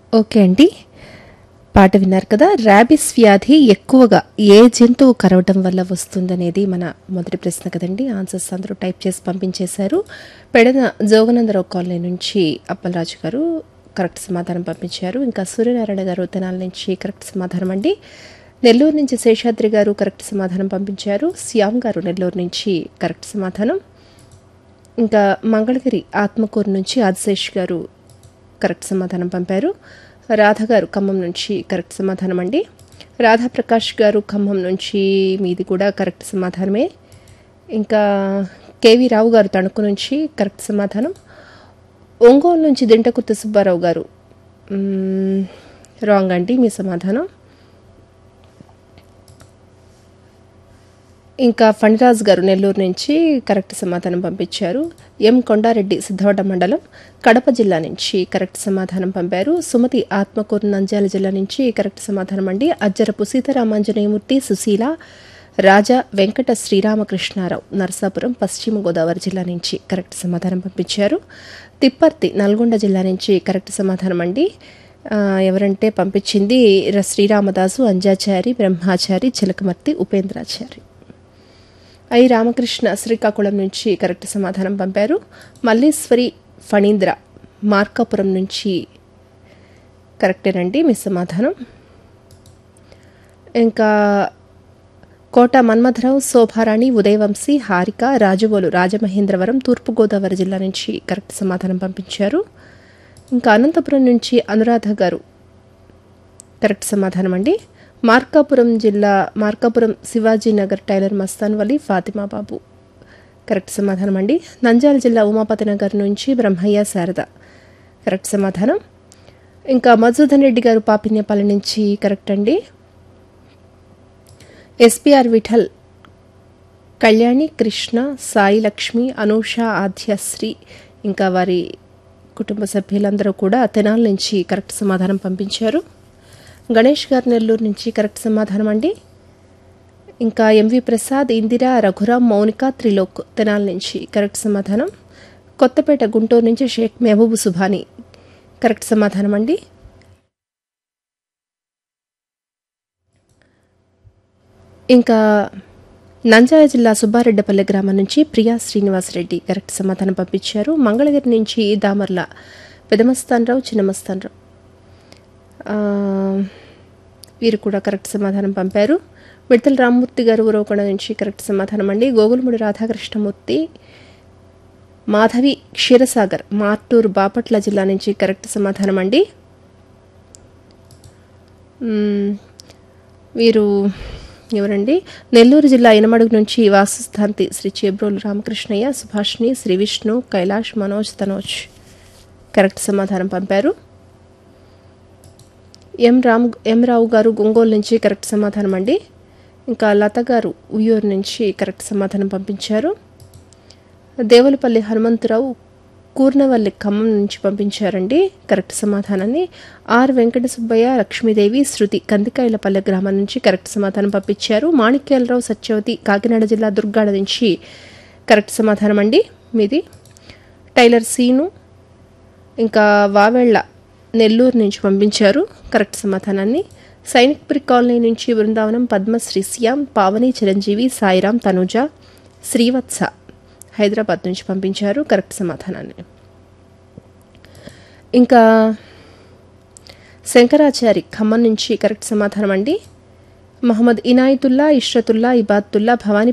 okay అండి పాట విన్నారు కదా ర్యాబిస్ వ్యాధి ఎక్కువగా ఏ జంతువు కరవటం వల్ల వస్తుందనేది మన మొదటి ప్రశ్న కదండి ఆన్సర్స్ అందరూ టైప్ చేసి పంపించేశారు పెడన జోగనందరావు కాలనీ నుంచి అప్పలరాజు గారు కరెక్ట్ సమాధానం పంపించారు ఇంకా సూర్యనారాయణ గారు తెనాల నుంచి కరెక్ట్ సమాధానం అండి నెల్లూరు నుంచి శేషాద్రి గారు కరెక్ట్ సమాధానం పంపించారు శ్యామ్ గారు నెల్లూరు నుంచి కరెక్ట్ సమాధానం ఇంకా మంగళగిరి ఆత్మకూరు నుంచి ఆదిశేష్ గారు కరెక్ట్ సమాధానం పంపారు రాధ గారు ఖమ్మం నుంచి కరెక్ట్ సమాధానం అండి రాధాప్రకాష్ గారు ఖమ్మం నుంచి మీది కూడా కరెక్ట్ సమాధానమే ఇంకా కేవి రావు గారు తణుకు నుంచి కరెక్ట్ సమాధానం ఒంగోలు నుంచి దింటకుర్తి సుబ్బారావు గారు మ్మ్, రాంగ్ అండి మీ సమాధానం ఇంకా ఫణిరాజ్ గారు నెల్లూరు నుంచి కరెక్ట్ సమాధానం పంపించారు ఎం కొండారెడ్డి సిద్ధవట మండలం కడప జిల్లా నుంచి కరెక్ట్ సమాధానం పంపారు సుమతి ఆత్మకూరు నంద్యాల జిల్లా నుంచి కరెక్ట్ సమాధానం అండి అజ్జరపు సీతారామాంజనేయమూర్తి సుశీల రాజా వెంకట శ్రీరామకృష్ణారావు నరసాపురం పశ్చిమ గోదావరి జిల్లా నుంచి కరెక్ట్ సమాధానం పంపించారు తిప్పర్తి నల్గొండ జిల్లా నుంచి కరెక్ట్ సమాధానం అండి ఆ, ఎవరంటే పంపించింది ర- శ్రీరామదాసు అంజాచారి బ్రహ్మాచారి చిలకమర్తి ఉపేంద్రాచారి ఐ రామకృష్ణ శ్రీకాకుళం నుంచి కరెక్ట్ సమాధానం పంపారు మల్లీశ్వరి ఫణీంద్ర మార్కాపురం నుంచి కరెక్టేనండి మీ సమాధానం ఇంకా కోట మన్మథరావు శోభారాణి ఉదయవంశీ హారిక రాజువోలు రాజమహేంద్రవరం తూర్పుగోదావరి జిల్లా నుంచి కరెక్ట్ సమాధానం పంపించారు ఇంకా అనంతపురం నుంచి అనురాధ గారు కరెక్ట్ సమాధానం అండి మార్కాపురం జిల్లా మార్కాపురం శివాజీ నగర్ టైలర్ మస్తాన్ వలి ఫాతిమా బాబు కరెక్ట్ సమాధానం అండి నంద్యాల జిల్లా ఉమాపతి నగర్ నుంచి బ్రహ్మయ్య శారద కరెక్ట్ సమాధానం ఇంకా మధుసూదన్ రెడ్డి గారు పాపిన్యపల్లి నుంచి కరెక్ట్ అండి ఎస్పీఆర్ విఠల్ కళ్యాణి కృష్ణ సాయి లక్ష్మి అనూష ఆధ్యశ్రీ ఇంకా వారి కుటుంబ సభ్యులందరూ కూడా తెనాల నుంచి కరెక్ట్ సమాధానం పంపించారు గణేష్ గారు నెల్లూరు నుంచి కరెక్ట్ సమాధానం అండి ఇంకా ఎంవి ప్రసాద్ ఇందిరా రఘురాం మౌనిక త్రిలోక్ తెనాల నుంచి కరెక్ట్ సమాధానం కొత్తపేట గుంటూరు నుంచి షేక్ మెహబూబ్ సుభాని కరెక్ట్ సమాధానం అండి ఇంకా నంద్యాల జిల్లా సుబ్బారెడ్డపల్లి గ్రామం నుంచి ప్రియా శ్రీనివాసరెడ్డి కరెక్ట్ సమాధానం పంపించారు మంగళగిరి నుంచి దామర్ల పెదమస్తానరావు చిన్నమస్తానరావు ఆ, వీరు కూడా కరెక్ట్ సమాధానం పంపారు విడతల రామ్మూర్తి గారు ఉరవకొండ నుంచి కరెక్ట్ సమాధానం అండి గోగులముడి రాధాకృష్ణమూర్తి మాధవి క్షీరసాగర్ మార్టూరు బాపట్ల జిల్లా నుంచి కరెక్ట్ సమాధానం అండి మ్మ్, వీరు ఎవరండి నెల్లూరు జిల్లా ఇనమడుగు నుంచి వాసుస్థాంతి శ్రీ చేబ్రోలు రామకృష్ణయ్య సుభాష్ని శ్రీ విష్ణు కైలాష్ మనోజ్ తనోజ్ కరెక్ట్ సమాధానం పంపారు ఎం రామ్ ఎం రావు గారు ఒంగోలు నుంచి కరెక్ట్ సమాధానం అండి ఇంకా లత గారు ఉయ్యూరు నుంచి కరెక్ట్ సమాధానం పంపించారు దేవులపల్లి హనుమంతరావు కూర్నవల్లి ఖమ్మం నుంచి పంపించారండి కరెక్ట్ సమాధానాన్ని ఆర్ వెంకట సుబ్బయ్య లక్ష్మీదేవి శృతి కందికాయలపల్లె గ్రామం నుంచి కరెక్ట్ సమాధానం పంపించారు మాణిక్యాలరావు సత్యవతి కాకినాడ జిల్లా దుర్గాడ నుంచి కరెక్ట్ సమాధానం అండి మీది టైలర్ సీను ఇంకా వావెళ్ళ నెల్లూరు నుంచి పంపించారు కరెక్ట్ సమాధానాన్ని సైనిక్పురి కాలనీ నుంచి బృందావనం పద్మశ్రీ శ్యామ్ పావని చిరంజీవి సాయిరాం తనుజ శ్రీవత్స హైదరాబాద్ నుంచి పంపించారు కరెక్ట్ సమాధానాన్ని ఇంకా శంకరాచారి ఖమ్మం నుంచి కరెక్ట్ సమాధానం అండి మహమ్మద్ ఇనాయతుల్లా ఇష్రతుల్లా ఇబాతుల్లా భవానీ